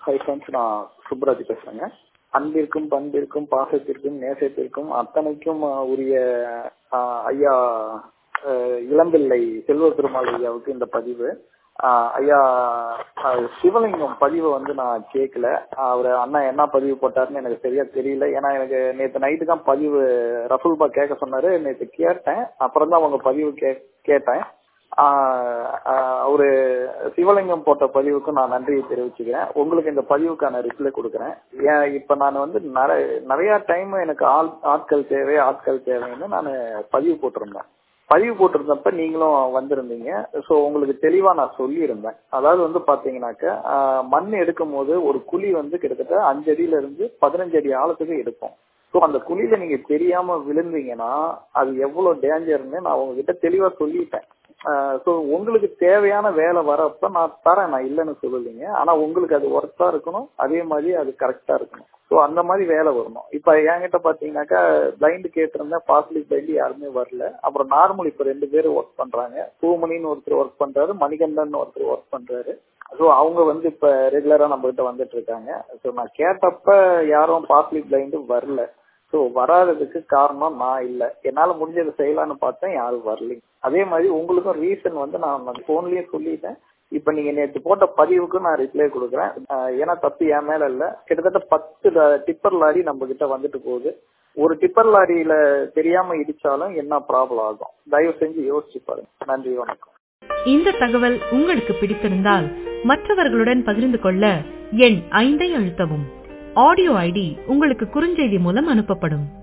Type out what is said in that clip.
hi friends நான் சுப்ராஜ் பேசுறேங்க அன்பிற்கும் பண்பிற்கும் பாசத்திற்கும் நேசத்திற்கும் அத்தனைக்கும் ஆஹ், உரிய ஆஹ், ஐயா ஆஹ், இளம்பிள்ளை செல்வ பெருமாள் ஐயாவுக்கு இந்த பதிவு ஆஹ், ஐயா ஆஹ், சிவலிங்கம் பதிவை வந்து நான் கேட்கல அவர் அண்ணா என்ன பதிவு போட்டாருன்னு எனக்கு சரியா தெரியல ஏன்னா எனக்கு நேற்று நைட்டு தான் பதிவு ரஃபுல்பா கேட்க சொன்னாரு நேற்று கேட்டேன் அப்புறம் தான் அவங்க பதிவு கே கேட்டேன் ஆஹ் ஆஹ் அவரு சிவலிங்கம் போட்ட பதிவுக்கு நான் நன்றியை தெரிவிச்சுக்கிறேன் உங்களுக்கு இந்த பதிவுக்கான ரிப்ளை கொடுக்குறேன் ஏன் இப்ப நான் வந்து நிறைய நிறைய டைம் எனக்கு ஆள் ஆட்கள் தேவை ஆட்கள் தேவைன்னு நான் பதிவு போட்டிருந்தேன் பதிவு போட்டிருந்தப்ப நீங்களும் வந்திருந்தீங்க ஸோ உங்களுக்கு தெளிவா நான் சொல்லியிருந்தேன் அதாவது வந்து பாத்தீங்கன்னாக்க ஆஹ் மண் எடுக்கும் போது ஒரு குழி வந்து கிட்டத்தட்ட அஞ்சு அடியில இருந்து பதினஞ்சு அடி ஆழத்துக்கு எடுக்கும் ஸோ அந்த குழியில நீங்க தெரியாம விழுந்தீங்கன்னா அது எவ்வளவு டேஞ்சர்னு நான் உங்ககிட்ட தெளிவா சொல்லிட்டேன் ஸோ உங்களுக்கு தேவையான வேலை வரப்ப நான் தரேன் நான் இல்லைன்னு சொல்லலைங்க ஆனா உங்களுக்கு அது ஒர்த்தா இருக்கணும் அதே மாதிரி அது கரெக்டா இருக்கணும் ஸோ அந்த மாதிரி வேலை வரணும் இப்ப என்கிட்ட பாத்தீங்கன்னாக்கா பிளைண்ட் கேட்டிருந்தேன் பாசிபிள் பிளைண்ட் யாருமே வரல அப்புறம் நார்மல் இப்ப ரெண்டு பேரும் ஒர்க் பண்றாங்க பூமணின்னு ஒருத்தர் ஒர்க் பண்றாரு மணிகண்டன் ஒருத்தர் ஒர்க் பண்றாரு ஸோ அவங்க வந்து இப்ப ரெகுலரா நம்ம கிட்ட வந்துட்டு இருக்காங்க ஸோ நான் கேட்டப்ப யாரும் பாசிபிள் பிளைண்டு வரல ஸோ வராததுக்கு காரணம் நான் இல்லை என்னால முடிஞ்சதை செய்யலாம்னு பார்த்தேன் யாரும் வரலைங்க அதே மாதிரி உங்களுக்கும் ரீசன் வந்து நான் போன்லயே சொல்லிட்டேன் இப்ப நீங்க நேற்று போட்ட பதிவுக்கு நான் ரிப்ளை கொடுக்குறேன் ஆஹ் ஏன்னா தப்பு என் மேல இல்ல கிட்டத்தட்ட பத்து டிப்பர் லாரி நம்ம கிட்ட வந்துட்டு போகுது ஒரு டிப்பர் லாரியில தெரியாம இடிச்சாலும் என்ன ப்ராப்ளம் ஆகும் தயவு செஞ்சு யோசிச்சு பாருங்க நன்றி வணக்கம் இந்த தகவல் உங்களுக்கு பிடித்திருந்தால் மற்றவர்களுடன் பகிர்ந்து கொள்ள எண் ஐந்தை அழுத்தவும் ஆடியோ ஐடி உங்களுக்கு குறுஞ்செய்தி மூலம் அனுப்பப்படும்